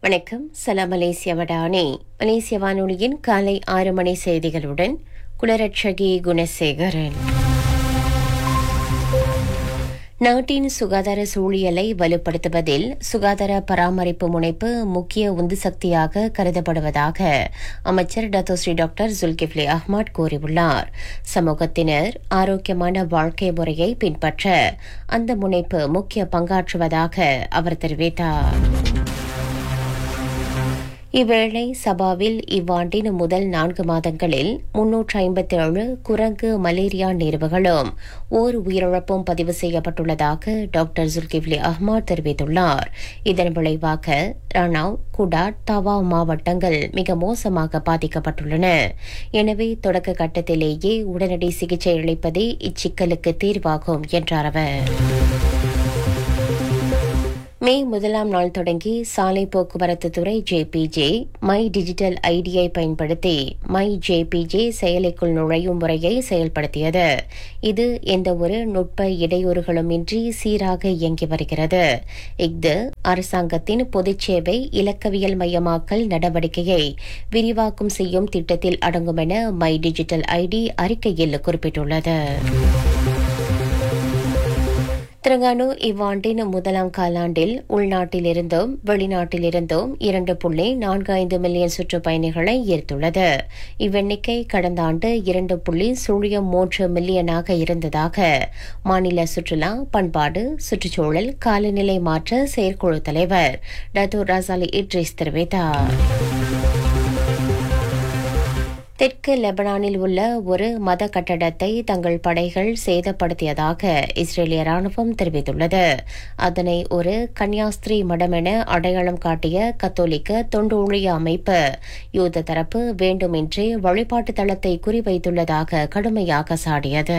வணக்கம் சலாம் மலேசிய வடானே மலேசிய வானொலியின் காலை ஆறு மணி செய்திகளுடன் குலரட்சகி குணசேகரன் நாட்டின் சுகாதார சூழியலை வலுப்படுத்துவதில் சுகாதார பராமரிப்பு முனைப்பு முக்கிய உந்து சக்தியாக கருதப்படுவதாக அமைச்சர் டத்தோஸ்ரீ டாக்டர் ஜுல்கிஃப்லி அஹ்மத் கூறியுள்ளார் சமூகத்தினர் ஆரோக்கியமான வாழ்க்கை முறையை பின்பற்ற அந்த முனைப்பு முக்கிய பங்காற்றுவதாக அவர் தெரிவித்தார் இவ்வேளை சபாவில் இவ்வாண்டின் முதல் நான்கு மாதங்களில் முன்னூற்று ஐம்பத்தி ஏழு குரங்கு மலேரியா நேர்வுகளும் ஓர் உயிரிழப்பும் பதிவு செய்யப்பட்டுள்ளதாக டாக்டர் ஜுல்கிவ்லி அஹ்மத் தெரிவித்துள்ளார் இதன் விளைவாக ரணாவ் குடாட் தவா மாவட்டங்கள் மிக மோசமாக பாதிக்கப்பட்டுள்ளன எனவே தொடக்க கட்டத்திலேயே உடனடி சிகிச்சை அளிப்பதே இச்சிக்கலுக்கு தீர்வாகும் என்றார் அவர் மே முதலாம் நாள் தொடங்கி சாலை போக்குவரத்து துறை ஜேபிஜே மை டிஜிட்டல் ஐடியை பயன்படுத்தி மை ஜேபிஜே செயலிக்குள் நுழையும் முறையை செயல்படுத்தியது இது எந்தவொரு நுட்ப இடையூறுகளுமின்றி சீராக இயங்கி வருகிறது இஃது அரசாங்கத்தின் பொதுச்சேவை இலக்கவியல் மையமாக்கல் நடவடிக்கையை விரிவாக்கம் செய்யும் திட்டத்தில் அடங்கும் என மை டிஜிட்டல் ஐடி அறிக்கையில் குறிப்பிட்டுள்ளது திரங்கானு இவ்வாண்டின் முதலாம் காலாண்டில் உள்நாட்டிலிருந்தும் வெளிநாட்டிலிருந்தும் இரண்டு புள்ளி நான்கு ஐந்து மில்லியன் சுற்றுப்பயணிகளை ஈர்த்துள்ளது இவ்வெண்ணிக்கை கடந்த ஆண்டு இரண்டு புள்ளி சுழியம் மூன்று மில்லியனாக இருந்ததாக மாநில சுற்றுலா பண்பாடு சுற்றுச்சூழல் காலநிலை மாற்ற செயற்குழு தலைவர் டத்தூர் ரசாலி இட்ரிஸ் தெரிவித்தார் தெற்கு லெபனானில் உள்ள ஒரு மத கட்டடத்தை தங்கள் படைகள் சேதப்படுத்தியதாக இஸ்ரேலிய ராணுவம் தெரிவித்துள்ளது அதனை ஒரு கன்னியாஸ்திரி மடம் என அடையாளம் காட்டிய கத்தோலிக்க தொண்டு ஊழிய அமைப்பு யூத தரப்பு வேண்டுமென்றே வழிபாட்டு தளத்தை குறிவைத்துள்ளதாக கடுமையாக சாடியது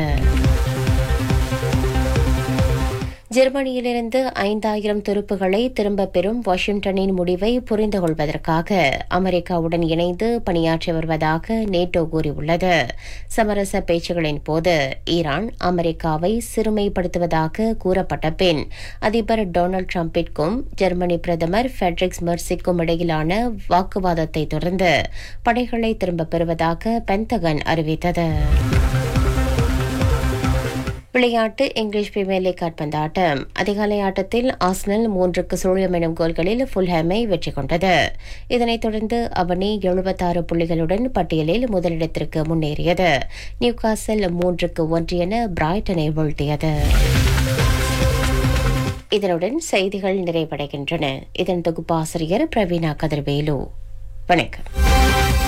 ஜெர்மனியிலிருந்து ஐந்தாயிரம் துருப்புகளை திரும்பப் பெறும் வாஷிங்டனின் முடிவை புரிந்து கொள்வதற்காக அமெரிக்காவுடன் இணைந்து பணியாற்றி வருவதாக நேட்டோ கூறியுள்ளது சமரச பேச்சுகளின் போது ஈரான் அமெரிக்காவை சிறுமைப்படுத்துவதாக கூறப்பட்ட பின் அதிபர் டொனால்டு டிரம்பிற்கும் ஜெர்மனி பிரதமர் ஃபெட்ரிக்ஸ் மெர்சிக்கும் இடையிலான வாக்குவாதத்தை தொடர்ந்து படைகளை திரும்பப் பெறுவதாக பென்தகன் அறிவித்தது விளையாட்டு இங்கிலீஷ் பிரீமியர் லீக் கால்பந்தாட்டம் அதிகாலை ஆட்டத்தில் ஆஸ்னல் மூன்றுக்கு சுழியம் எனும் கோல்களில் ஃபுல்ஹாமை வெற்றி கொண்டது இதனைத் தொடர்ந்து அவனி எழுபத்தாறு புள்ளிகளுடன் பட்டியலில் முதலிடத்திற்கு முன்னேறியது நியூகாசல் மூன்றுக்கு ஒன்று என பிராய்டனை வீழ்த்தியது இதனுடன் செய்திகள் நிறைவடைகின்றன இதன் தொகுப்பாசிரியர் பிரவீனா கதிர்வேலு வணக்கம்